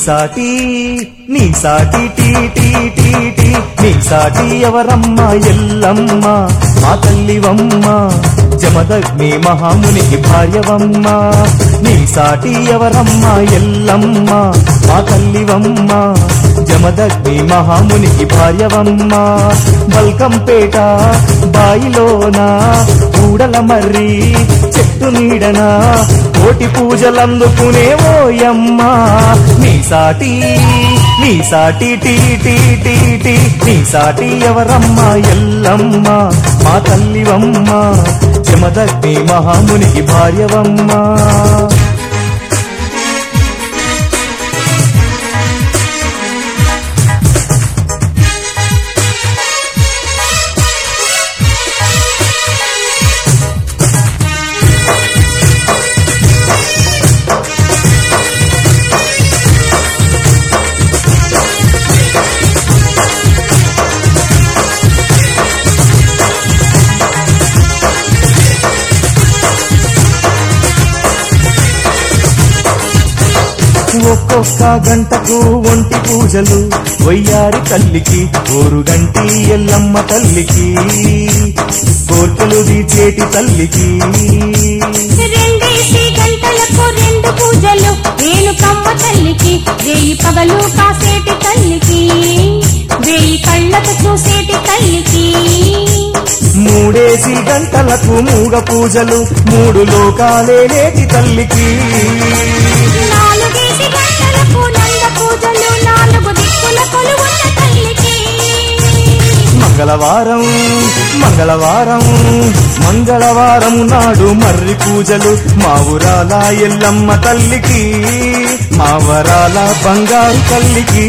సాటి నీ సాటి టీ టీ టీ టీ నీ సాటి ఎవరమ్మ ఎల్లమ్మ మా తల్లివమ్మ జమదగ్ని మహామునికి భార్యవమ్మ నీ సాటి ఎవరమ్మ ఎల్లమ్మ మా తల్లివమ్మ జమదగ్ని మహామునికి భార్యవమ్మ బల్కంపేట బాయిలోన కూడల మర్రి చెట్టు నీడన కోటి పూజలందుకునే ఓయమ్మ నీ సాటి నీ సాటి టీ టీ టీ టీ నీ సాటి ఎవరమ్మ ఎల్లమ్మ మా తల్లివమ్మ జమదగ్ని మహామునికి భార్యవమ్మ ఒక్కొక్క గంటకు ఒంటి పూజలు వయ్యారి తల్లికి గంటి ఎల్లమ్మ తల్లికి కోర్కెలు తీచేటి తల్లికి రెండేసి గంటలకు రెండు పూజలు రేణుకమ్మ తల్లికి వేయి పగలు కాసేటి తల్లికి వేయి కళ్ళకు చూసేటి తల్లికి మూడేసి గంటలకు మూగ పూజలు మూడు లోకాలేటి తల్లికి నాలుగేసి గంటలకు నంద పూజలు నాలుగు దిక్కుల కొలువున్న తల్లికి మంగళవారం మంగళవారం మంగళవారం నాడు మర్రి పూజలు మా ఊరాల ఎల్లమ్మ తల్లికి మా వరాల బంగారు తల్లికి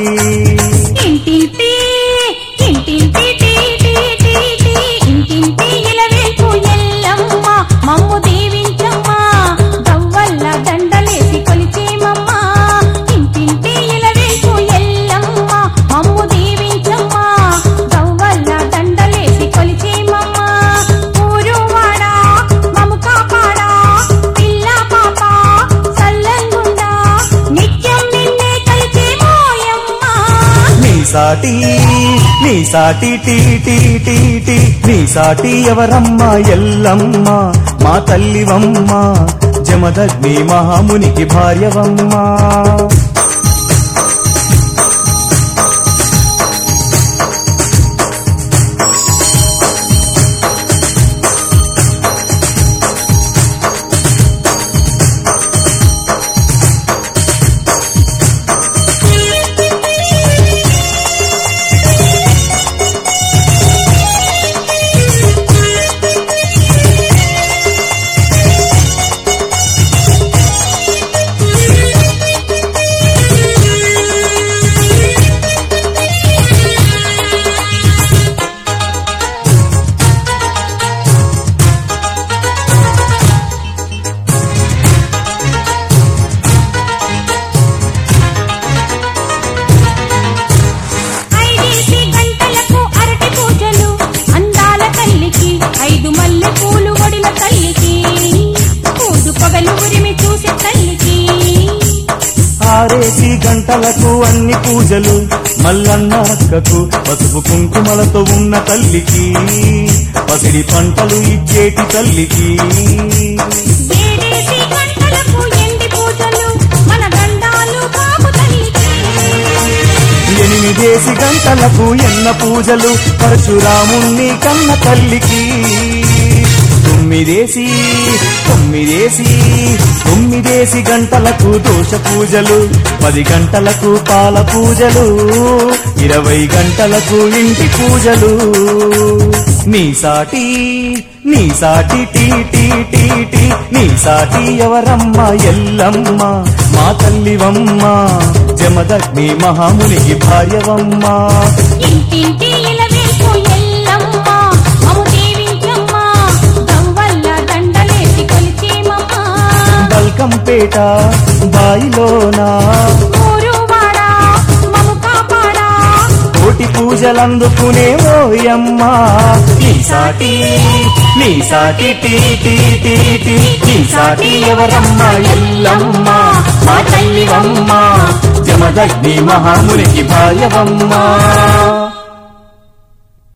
ఇంటింటి ఇంటింటి టీ టీ టీ టీ ఇంటింటి ఇలవేల్పు ఎల్లమ్మ మమ్ము దీవించమ్మ గవ్వల్ల దండలేసి కొలిచేమమ్మ ఇంటింటి ఇలవేల్పు ఎల్లమ్మ మమ్ము దీవించమ్మ గవ్వల్ల దండలేసి కొలిచేమమ్మ ఊరు వాడా మమ్ము కాపాడా పిల్ల పాప సల్లంగుండా నిత్యం నిన్నే కలిచేమోయమ్మ నీ సాటి నీ సాటి టీ టీ టీ టీ నీ సాటి ఎవరమ్మ ఎల్లమ్మ మా తల్లివమ్మ జమదగ్ని మహామునికి భార్యవమ్మ ఐదేసి గంటలకు అరటి పూజలు అందాల తల్లికి ఐదు మల్లె పూలు ఒడిల తల్లికి పూదు పొగలు ఉరిమి చూసే తల్లికి ఆరేసి గంటలకు అన్ని పూజలు మల్లన్న అక్కకు పసుపు కుంకుమలతో ఉన్న తల్లికి పసిడి పంటలు ఇచ్చేటి తల్లికి ఏడేసి గంటలకు ఎండి పూజలు మన గండాలు బాబు తల్లికి ఎనిమిదేసి గంటలకు ఎన్న పూజలు పరశురాముణ్ణి కన్న తల్లికి తొమ్మిదేసి తొమ్మిదేసి తొమ్మిదేసి గంటలకు దోష పూజలు పది గంటలకు పాల పూజలు ఇరవై గంటలకు ఇంటి పూజలు నీ సాటి నీ సాటి టీ టీ టీ టీ నీ సాటి ఎవరమ్మ ఎల్లమ్మ మా తల్లివమ్మ జమదగ్ని మహామునికి భార్యవమ్మ ఇంటింటి ఇలవేల్పు ఎల్లమ్మ మము దీవించమ్మ గవ్వల్ల దండలేసి కొలిచేమమ్మ బల్కంపేట బాయిలోనా ఊరు వాడా మము కాపాడా కోటి పూజలందుకునే ఓయమ్మ నీ సాటి నీ సాటి టీ టీ టీ టీ నీ సాటి ఎవరమ్మ ఎల్లమ్మ మా తల్లివమ్మ యమదగ్ని మహామునికి భార్యవమ్మ